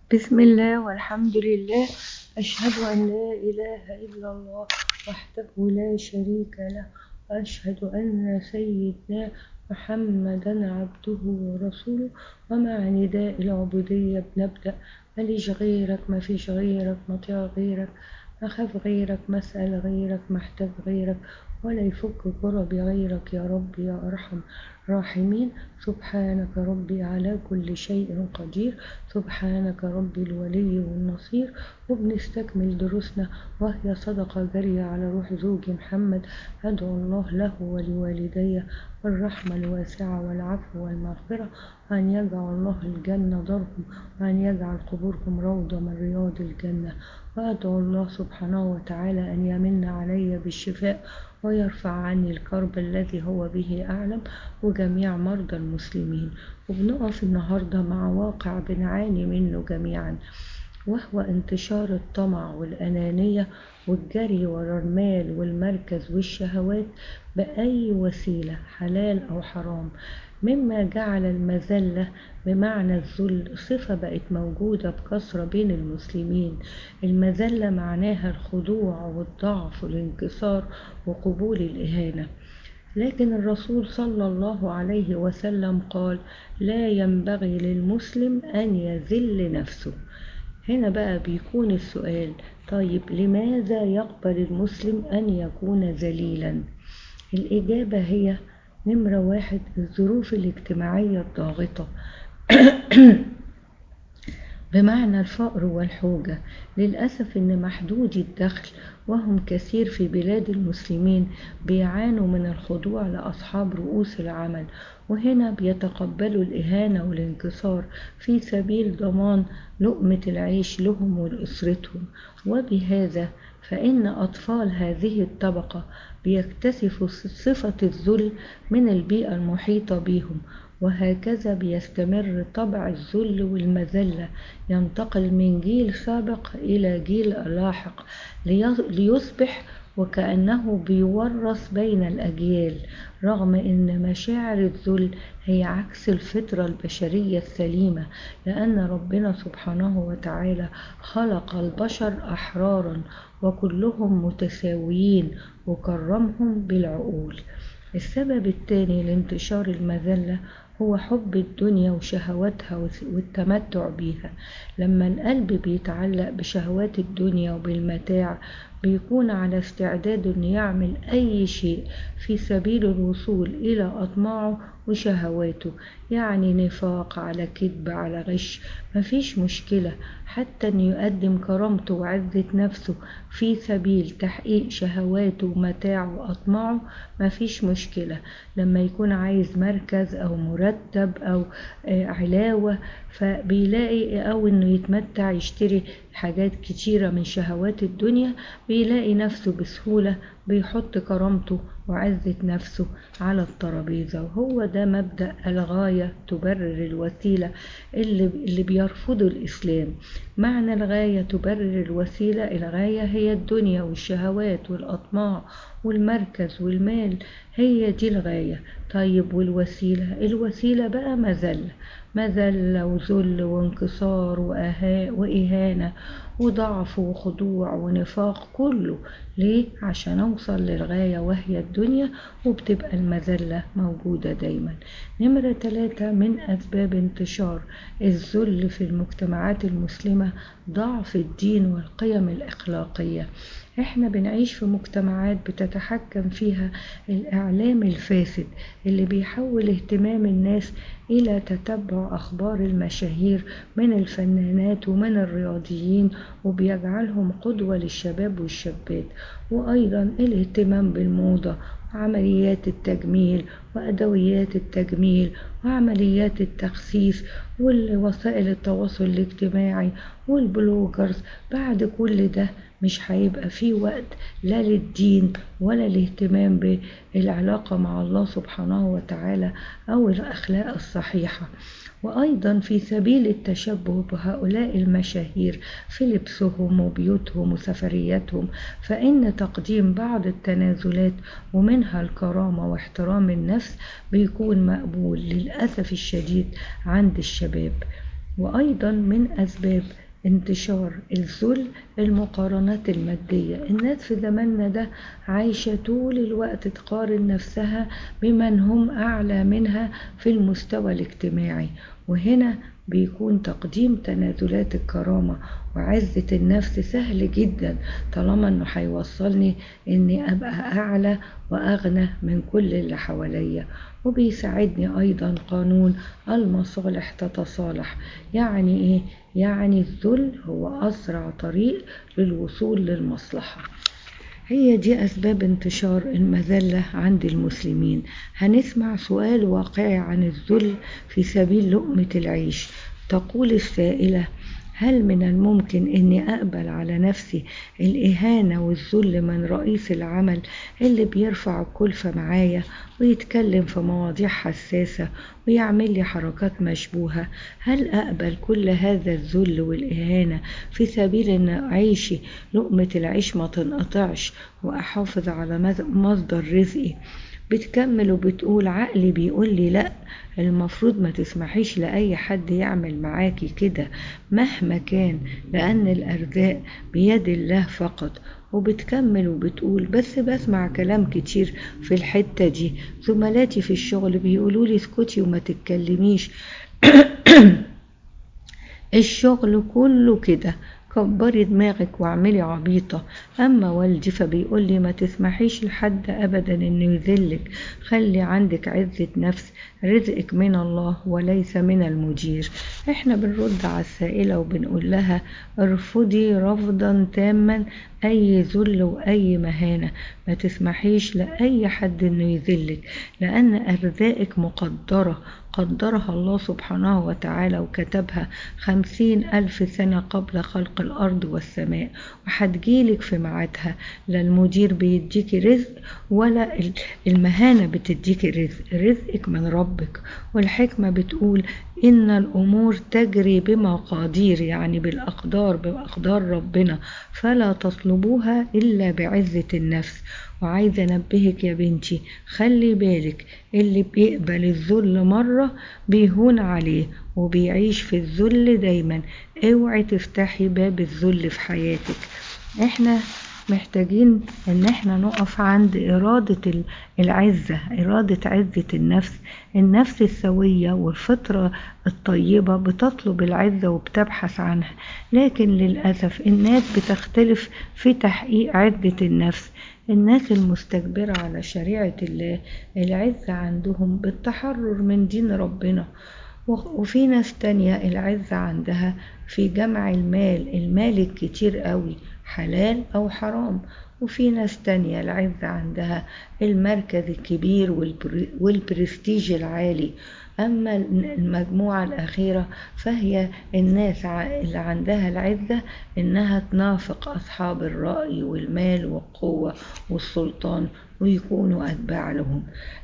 بسم الله والحمد لله أشهد أن لا إله إلا الله وحده لا شريك له وأشهد أن سيدنا محمدا عبده ورسوله ومع نداء العبودية بنبدأ ماليش غيرك مفيش غيرك مطيع غيرك مخاف غيرك مسأل غيرك محتاج غيرك ولا يفك كربي غيرك يا رب يا أرحم راحمين سبحانك ربي على كل شيء قدير سبحانك ربي الولي والنصير وبنستكمل دروسنا وهي صدقة جارية على روح زوجي محمد أدعو الله له ولوالدي الرحمة الواسعة والعفو والمغفرة وأن يجعل الله الجنة دارهم وأن يجعل قبورهم روضة من رياض الجنة وأدعو الله سبحانه وتعالى أن يمن علي بالشفاء ويرفع عني الكرب الذي هو به أعلم وجميع مرضى المسلمين وبنقف النهاردة مع واقع بنعاني منه جميعا وهو انتشار الطمع والأنانية والجري ورا المال والمركز والشهوات بأي وسيلة حلال أو حرام مما جعل المذلة بمعنى الذل صفة بقت موجودة بكثرة بين المسلمين المذلة معناها الخضوع والضعف والانكسار وقبول الإهانة لكن الرسول صلى الله عليه وسلم قال لا ينبغي للمسلم أن يذل نفسه هنا بقى بيكون السؤال طيب لماذا يقبل المسلم أن يكون ذليلا الإجابة هي نمرة واحد الظروف الاجتماعية الضاغطة بمعنى الفقر والحوجة للأسف إن محدودي الدخل وهم كثير في بلاد المسلمين بيعانوا من الخضوع لأصحاب رؤوس العمل وهنا بيتقبلوا الإهانة والانكسار في سبيل ضمان لقمة العيش لهم ولأسرتهم وبهذا فإن أطفال هذه الطبقة بيكتسفوا صفة الذل من البيئة المحيطة بهم وهكذا بيستمر طبع الذل والمذلة ينتقل من جيل سابق إلى جيل لاحق ليصبح وكأنه بيورث بين الأجيال رغم أن مشاعر الذل هي عكس الفطرة البشرية السليمة لأن ربنا سبحانه وتعالى خلق البشر أحرارا وكلهم متساويين وكرمهم بالعقول السبب الثاني لانتشار المذلة هو حب الدنيا وشهواتها والتمتع بيها لما القلب بيتعلق بشهوات الدنيا وبالمتاع بيكون على استعداد انه يعمل اي شيء في سبيل الوصول الى اطماعه وشهواته يعني نفاق على كذب على غش مفيش مشكلة حتى انه يقدم كرامته وعزة نفسه في سبيل تحقيق شهواته ومتاعه واطماعه مفيش مشكلة لما يكون عايز مركز او مرتب او علاوة فبيلاقي او انه يتمتع يشتري حاجات كتيرة من شهوات الدنيا بيلاقي نفسه بسهولة بيحط كرامته وعزة نفسه على الترابيزة وهو ده مبدأ الغاية تبرر الوسيلة اللي, اللي بيرفضه الإسلام معنى الغاية تبرر الوسيلة الغاية هي الدنيا والشهوات والأطماع والمركز والمال هي دي الغاية طيب والوسيلة الوسيلة بقى مذلة مذلة وذل وانكسار وإهانة وضعف وخضوع ونفاق كله ليه عشان اوصل للغاية وهي الدنيا وبتبقى المذلة موجودة دايما نمرة ثلاثة من أسباب انتشار الذل في المجتمعات المسلمة ضعف الدين والقيم الأخلاقية احنا بنعيش في مجتمعات بتتحكم فيها الإعلام الفاسد اللي بيحول اهتمام الناس إلى تتبع أخبار المشاهير من الفنانات ومن الرياضيين وبيجعلهم قدوة للشباب والشابات وأيضا الاهتمام بالموضة وعمليات التجميل وأدويات التجميل وعمليات التخسيس ووسائل التواصل الاجتماعي والبلوجرز بعد كل ده مش هيبقى فيه وقت لا للدين ولا الاهتمام بالعلاقة مع الله سبحانه وتعالى أو الأخلاق الصحيحة وأيضا في سبيل التشبه بهؤلاء المشاهير في لبسهم وبيوتهم وسفرياتهم فإن تقديم بعض التنازلات ومنها الكرامة واحترام النفس بيكون مقبول للأسف الشديد عند الشباب وأيضا من أسباب انتشار الذل المقارنات المادية الناس في زماننا ده عايشة طول الوقت تقارن نفسها بمن هم أعلى منها في المستوى الاجتماعي وهنا بيكون تقديم تنازلات الكرامة وعزة النفس سهل جدا طالما انه هيوصلني اني ابقى اعلى واغنى من كل اللي حواليا وبيساعدني ايضا قانون المصالح تتصالح يعني ايه يعني الذل هو اسرع طريق للوصول للمصلحه هي دي أسباب انتشار المذلة عند المسلمين هنسمع سؤال واقعي عن الذل في سبيل لقمة العيش تقول السائلة هل من الممكن أني أقبل على نفسي الإهانة والذل من رئيس العمل اللي بيرفع الكلفة معايا ويتكلم في مواضيع حساسة ويعمل لي حركات مشبوهة هل أقبل كل هذا الذل والإهانة في سبيل أن عيشي لقمة العيش ما تنقطعش وأحافظ على مصدر رزقي بتكمل وبتقول عقلي بيقول لي لأ المفروض ما تسمحيش لأي حد يعمل معاكي كده مهما كان لأن الأرزاق بيد الله فقط وبتكمل وبتقول بس بسمع كلام كتير في الحتة دي زملاتي في الشغل بيقولوا لي اسكتي وما تتكلميش الشغل كله كده كبري دماغك واعملي عبيطة أما والدي فبيقول لي ما تسمحيش لحد أبدا إنه يذلك خلي عندك عزة نفس رزقك من الله وليس من المدير احنا بنرد على السائلة وبنقول لها ارفضي رفضا تاما أي ذل وأي مهانة ما تسمحيش لأي حد إنه يذلك لأن أرزاقك مقدرة قدرها الله سبحانه وتعالى وكتبها خمسين ألف سنة قبل خلق الأرض والسماء وهتجيلك في ميعادها لا المدير بيديكي رزق ولا المهانة بتديكي رزق رزقك من ربك والحكمة بتقول إن الأمور تجري بمقادير يعني بالأقدار بأقدار ربنا فلا تطلبوها إلا بعزة النفس وعايزة أنبهك يا بنتي خلي بالك اللي بيقبل الذل مرة بيهون عليه وبيعيش في الذل دايما اوعي تفتحي باب الذل في حياتك احنا محتاجين ان احنا نقف عند ارادة العزة ارادة عزة النفس النفس السوية والفطرة الطيبة بتطلب العزة وبتبحث عنها لكن للأسف الناس بتختلف في تحقيق عزة النفس الناس المستكبرة على شريعة الله العزة عندهم بالتحرر من دين ربنا وفي ناس تانية العزة عندها في جمع المال المال الكتير قوي حلال أو حرام وفي ناس تانية العزة عندها المركز الكبير والبرستيج العالي أما المجموعة الأخيرة فهي الناس اللي عندها العزة إنها تنافق أصحاب الرأي والمال والقوة والسلطان ويكونوا أتباع لهم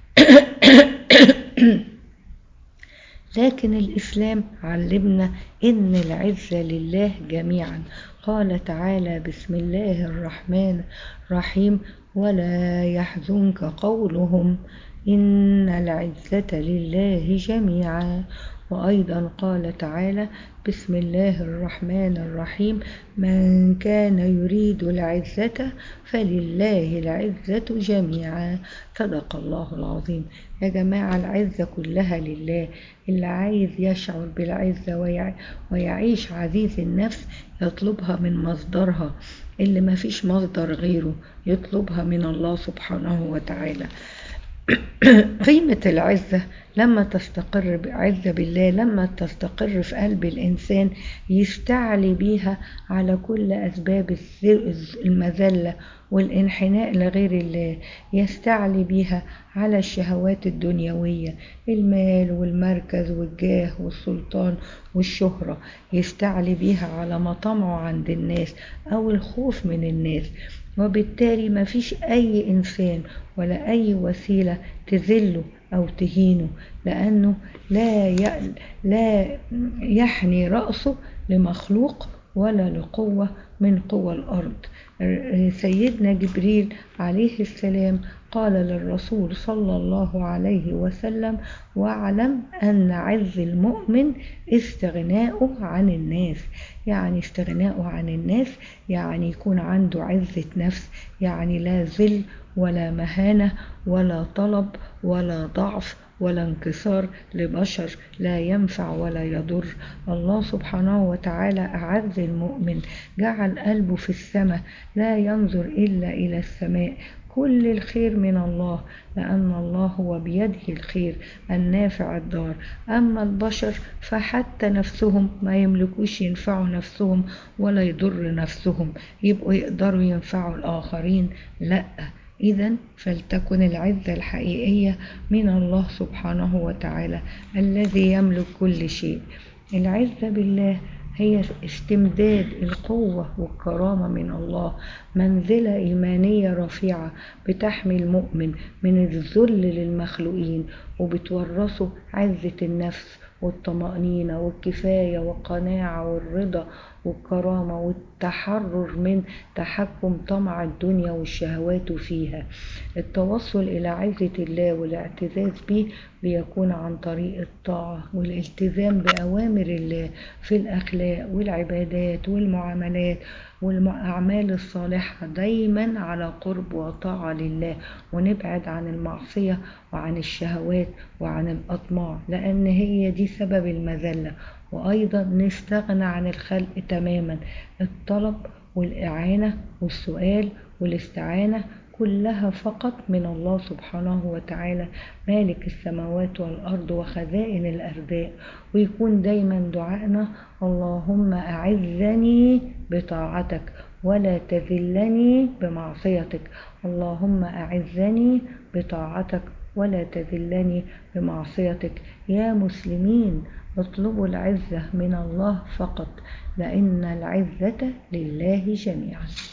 لكن الإسلام علمنا إن العزة لله جميعا قال تعالى بسم الله الرحمن الرحيم ولا يحزنك قولهم إن العزة لله جميعا وأيضا قال تعالى بسم الله الرحمن الرحيم من كان يريد العزة فلله العزة جميعا صدق الله العظيم يا جماعة العزة كلها لله اللي عايز يشعر بالعزة ويعيش عزيز النفس يطلبها من مصدرها اللي ما فيش مصدر غيره يطلبها من الله سبحانه وتعالى قيمة العزة لما تستقر بعزة بالله لما تستقر في قلب الإنسان يستعلي بيها على كل أسباب المذلة والانحناء لغير الله يستعلي بيها على الشهوات الدنيوية المال والمركز والجاه والسلطان والشهرة يستعلي بيها على مطمعه عند الناس أو الخوف من الناس وبالتالي ما فيش أي إنسان ولا أي وسيلة تذله أو تهينه لأنه لا لا يحني رأسه لمخلوق ولا لقوة من قوى الأرض سيدنا جبريل عليه السلام قال للرسول صلى الله عليه وسلم واعلم أن عز المؤمن استغناؤه عن الناس يعني استغناؤه عن الناس يعني يكون عنده عزة نفس يعني لا ذل ولا مهانة ولا طلب ولا ضعف ولا انكسار لبشر لا ينفع ولا يضر الله سبحانه وتعالى أعز المؤمن جعل قلبه في السماء لا ينظر إلا إلى السماء كل الخير من الله لأن الله هو بيده الخير النافع الضار أما البشر فحتى نفسهم ما يملكوش ينفعوا نفسهم ولا يضر نفسهم يبقوا يقدروا ينفعوا الآخرين لأ إذا فلتكن العزة الحقيقية من الله سبحانه وتعالى الذي يملك كل شيء العزة بالله هي استمداد القوة والكرامة من الله منزلة إيمانية رفيعة بتحمي المؤمن من الذل للمخلوقين وبتورثه عزة النفس والطمأنينة والكفاية والقناعة والرضا والكرامة والتحرر من تحكم طمع الدنيا والشهوات فيها التوصل إلى عزة الله والاعتزاز به بيكون عن طريق الطاعة والالتزام بأوامر الله في الأخلاق والعبادات والمعاملات والأعمال الصالحة دايما على قرب وطاعة لله ونبعد عن المعصية وعن الشهوات وعن الأطماع لأن هي دي سبب المذلة وأيضا نستغنى عن الخلق تماما الطلب والإعانة والسؤال والاستعانة كلها فقط من الله سبحانه وتعالى مالك السماوات والأرض وخزائن الأرزاق ويكون دايما دعائنا اللهم أعزني بطاعتك ولا تذلني بمعصيتك اللهم أعزني بطاعتك ولا تذلني بمعصيتك يا مسلمين اطلبوا العزة من الله فقط لأن العزة لله جميعا